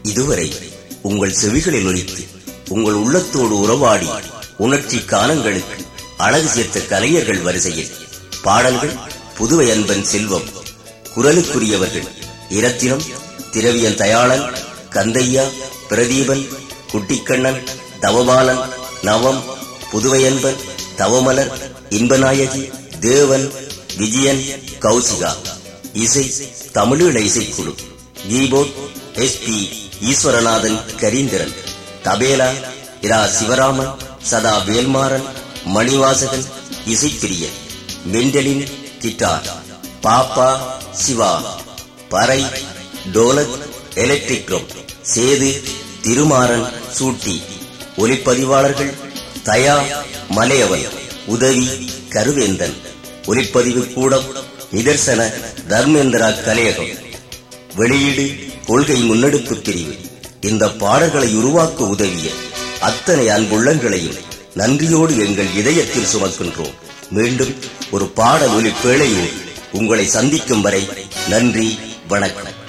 இதுவரை உங்கள் செவிகளில் ஒலித்து உங்கள் உள்ளத்தோடு உறவாடி உணர்ச்சி காலங்களுக்கு அழகு சேர்த்த கலைஞர்கள் வரிசையில் பாடல்கள் புதுவை அன்பன் செல்வம் குரலுக்குரியவர்கள் இரத்தினம் திரவியன் தயாளன் கந்தையா பிரதீபன் குட்டிக்கண்ணன் தவபாலன் நவம் புதுவையன்பன் தவமலர் இன்பநாயகி தேவன் விஜயன் கௌசிகா இசை தமிழீழ இசைக்குழு keyboard S P Eswaranathan Kareendran tabla Ira Sivaraman Sada Velmaran Manivasagan Isaipriyan mandolin guitar பாப்பா சிவா பறை டோலக் எலக்ட்ரிக் ரோப் சேது திருமாறன் சூட்டி ஒலிப்பதிவாளர்கள் தயா மலையவன் உதவி கருவேந்தன் ஒலிப்பதிவு கூடம் நிதர்சன தர்மேந்திரா கலையகம் வெளியீடு கொள்கை முன்னெடுப்பு பிரிவு இந்த பாடல்களை உருவாக்க உதவிய அத்தனை அன்புள்ளங்களையும் நன்றியோடு எங்கள் இதயத்தில் சுமக்கின்றோம் மீண்டும் ஒரு பாட ஒலி பேழையில் உங்களை சந்திக்கும் வரை நன்றி வணக்கம்